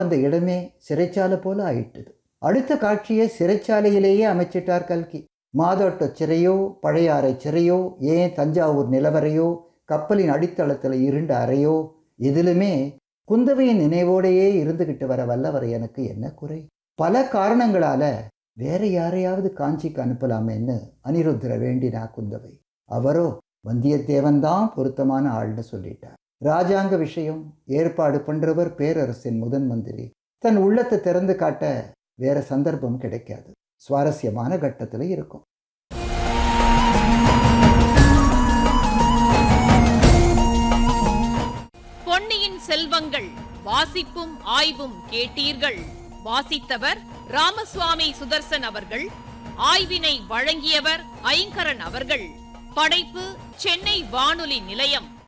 அந்த இடமே சிறைச்சாலை போல ஆயிட்டுது அடுத்த காட்சியை சிறைச்சாலையிலேயே அமைச்சிட்டார் கல்கி மாதோட்ட சிறையோ பழையாறை சிறையோ ஏன் தஞ்சாவூர் நிலவரையோ கப்பலின் அடித்தளத்தில் இருண்ட அறையோ எதிலுமே குந்தவையின் நினைவோடையே இருந்துகிட்டு வர வல்லவர் எனக்கு என்ன குறை பல காரணங்களால வேற யாரையாவது காஞ்சிக்கு அனுப்பலாமேன்னு அனிருத்தர வேண்டினா குந்தவை அவரோ வந்தியத்தேவன் தான் பொருத்தமான ஆள்னு சொல்லிட்டார் ராஜாங்க விஷயம் ஏற்பாடு பண்றவர் பேரரசின் முதன் மந்திரி தன் உள்ளத்தை திறந்து காட்ட வேற சந்தர்ப்பம் கிடைக்காது சுவாரஸ்யமான கட்டத்தில் இருக்கும் பொன்னியின் செல்வங்கள் வாசிப்பும் ஆய்வும் கேட்டீர்கள் வாசித்தவர் ராமசுவாமி சுதர்சன் அவர்கள் ஆய்வினை வழங்கியவர் ஐங்கரன் அவர்கள் படைப்பு சென்னை வானொலி நிலையம்